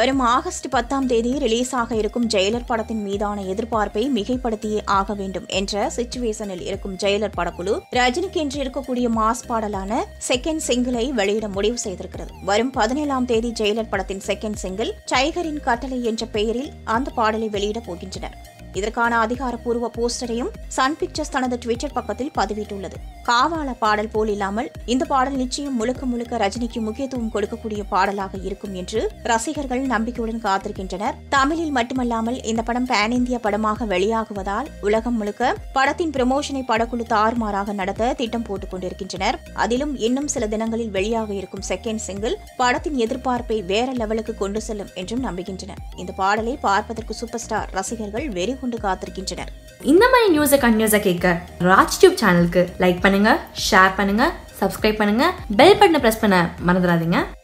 வரும் ஆகஸ்ட் பத்தாம் தேதி ரிலீஸ் ஆக இருக்கும் ஜெயிலர் படத்தின் மீதான எதிர்பார்ப்பை மிகைப்படுத்தியே ஆக வேண்டும் என்ற சிச்சுவேஷனில் இருக்கும் ஜெயிலர் படக்குழு ரஜினிக்கு என்று இருக்கக்கூடிய மாஸ் பாடலான செகண்ட் சிங்கிளை வெளியிட முடிவு செய்திருக்கிறது வரும் பதினேழாம் தேதி ஜெயிலர் படத்தின் செகண்ட் சிங்கிள் டைகரின் கட்டளை என்ற பெயரில் அந்த பாடலை வெளியிடப் போகின்றனர் இதற்கான அதிகாரப்பூர்வ போஸ்டரையும் சன் பிக்சர்ஸ் தனது ட்விட்டர் பக்கத்தில் பதிவிட்டுள்ளது காவால பாடல் போல் இல்லாமல் இந்த பாடல் நிச்சயம் முழுக்க முழுக்க ரஜினிக்கு முக்கியத்துவம் கொடுக்கக்கூடிய பாடலாக இருக்கும் என்று ரசிகர்கள் நம்பிக்கையுடன் காத்திருக்கின்றனர் தமிழில் மட்டுமல்லாமல் இந்த படம் பேன் இந்திய படமாக வெளியாகுவதால் உலகம் முழுக்க படத்தின் ப்ரமோஷனை படக்குழு தாறுமாறாக நடத்த திட்டம் போட்டுக் கொண்டிருக்கின்றனர் அதிலும் இன்னும் சில தினங்களில் வெளியாக இருக்கும் செகண்ட் சிங்கிள் படத்தின் எதிர்பார்ப்பை வேற லெவலுக்கு கொண்டு செல்லும் என்றும் நம்புகின்றனர் இந்த பாடலை பார்ப்பதற்கு சூப்பர் ஸ்டார் ரசிகர்கள் வெறி கொண்டு காத்திருக்கின்றனர் இந்த மாதிரி நியூஸை கண்டினியூஸாக கேட்க ராஜ் டியூப் சேனலுக்கு லைக் பண்ணுங்க ஷேர் பண்ணுங்க சப்ஸ்கிரைப் பண்ணுங்க பெல் பட்டனை ப்ரெஸ் பண்ண மறந்துடாதீங்க